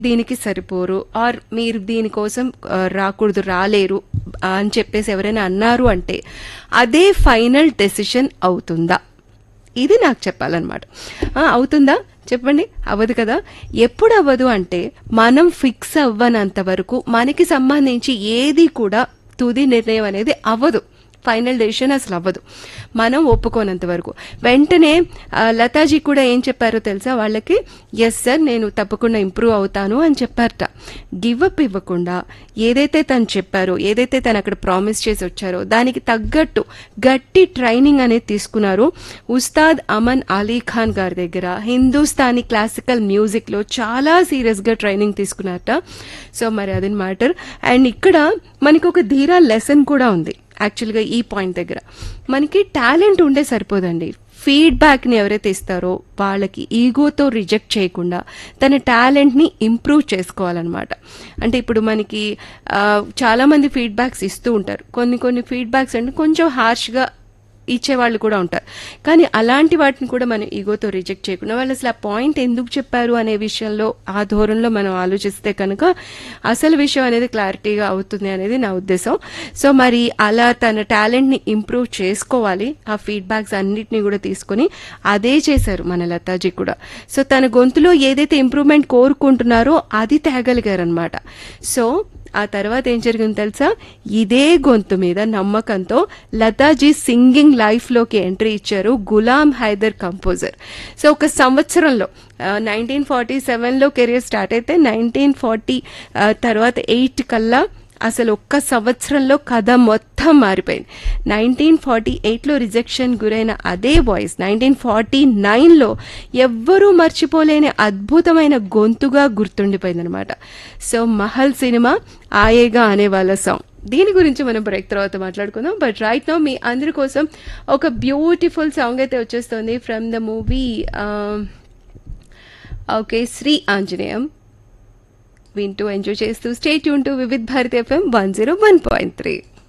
దీనికి సరిపోరు ఆర్ మీరు దీనికోసం ఆ, రాకూడదు రాలేరు ఆ, అని చెప్పేసి ఎవరైనా అన్నారు అంటే అదే ఫైనల్ డెసిషన్ అవుతుందా ఇది నాకు చెప్పాలన్నమాట ఆ, అవుతుందా చెప్పండి అవ్వదు కదా ఎప్పుడు అవ్వదు అంటే మనం ఫిక్స్ అవ్వనంత వరకు మనకి సంబంధించి ఏది కూడా తుది నిర్ణయం అనేది అవ్వదు ఫైనల్ డెసిషన్ అసలు అవ్వదు మనం ఒప్పుకోనంత వరకు వెంటనే ఆ, లతాజీ కూడా ఏం చెప్పారో తెలుసా వాళ్ళకి ఎస్ సార్ నేను తప్పకుండా ఇంప్రూవ్ అవుతాను అని చెప్పారట గివ్ అప్ ఇవ్వకుండా ఏదైతే తను చెప్పారో ఏదైతే తను అక్కడ ప్రామిస్ చేసి వచ్చారో దానికి తగ్గట్టు గట్టి ట్రైనింగ్ అనేది తీసుకున్నారు ఉస్తాద్ అమన్ అలీ ఖాన్ గారి దగ్గర హిందుస్థానీ క్లాసికల్ మ్యూజిక్ లో చాలా సీరియస్ గా ట్రైనింగ్ తీసుకున్నారట సో మరి అది మ్యాటర్ అండ్ ఇక్కడ మనకి ఒక ధీరా లెసన్ కూడా ఉంది యాక్చువల్గా ఈ పాయింట్ దగ్గర మనకి టాలెంట్ ఉంటే సరిపోదండి ఫీడ్బ్యాక్ని ఎవరైతే ఇస్తారో వాళ్ళకి ఈగోతో రిజెక్ట్ చేయకుండా తన టాలెంట్ని ఇంప్రూవ్ చేసుకోవాలన్నమాట అంటే ఇప్పుడు మనకి ఆ, చాలామంది ఫీడ్బ్యాక్స్ ఇస్తూ ఉంటారు కొన్ని కొన్ని ఫీడ్బ్యాక్స్ అంటే కొంచెం హార్ష్గా ఇచ్చేవాళ్ళు కూడా ఉంటారు కానీ అలాంటి వాటిని కూడా మనం ఈగోతో రిజెక్ట్ చేయకుండా వాళ్ళు అసలు ఆ పాయింట్ ఎందుకు చెప్పారు అనే విషయంలో ఆ ధోరణిలో మనం ఆలోచిస్తే కనుక అసలు విషయం అనేది క్లారిటీగా అవుతుంది అనేది నా ఉద్దేశం సో మరి అలా తన టాలెంట్ని ఇంప్రూవ్ చేసుకోవాలి ఆ ఫీడ్బ్యాక్స్ అన్నిటిని కూడా తీసుకొని అదే చేశారు మన లతాజీ కూడా సో తన గొంతులో ఏదైతే ఇంప్రూవ్మెంట్ కోరుకుంటున్నారో అది తేగలిగారనమాట సో ఆ తర్వాత ఏం జరిగింది తెలుసా ఇదే గొంతు మీద నమ్మకంతో లతాజీ సింగింగ్ లైఫ్లోకి ఎంట్రీ ఇచ్చారు గులాం హైదర్ కంపోజర్ సో ఒక సంవత్సరంలో నైన్టీన్ ఫార్టీ సెవెన్లో కెరియర్ స్టార్ట్ అయితే నైన్టీన్ ఫార్టీ తర్వాత ఎయిట్ కల్లా అసలు ఒక్క సంవత్సరంలో కథ మొత్తం మారిపోయింది నైన్టీన్ ఫార్టీ ఎయిట్లో రిజెక్షన్ గురైన అదే వాయిస్ నైన్టీన్ ఫార్టీ నైన్లో ఎవ్వరూ మర్చిపోలేని అద్భుతమైన గొంతుగా గుర్తుండిపోయిందనమాట సో మహల్ సినిమా ఆయేగా అనే వాళ్ళ సాంగ్ దీని గురించి మనం బ్రేక్ తర్వాత మాట్లాడుకుందాం బట్ రైట్ నో మీ అందరి కోసం ఒక బ్యూటిఫుల్ సాంగ్ అయితే వచ్చేస్తుంది from the movie okay Sri Anjaneyam వింటూ ఎంజాయ్ చేస్తూ stay tune to Vividh Bharati FM one zero one point three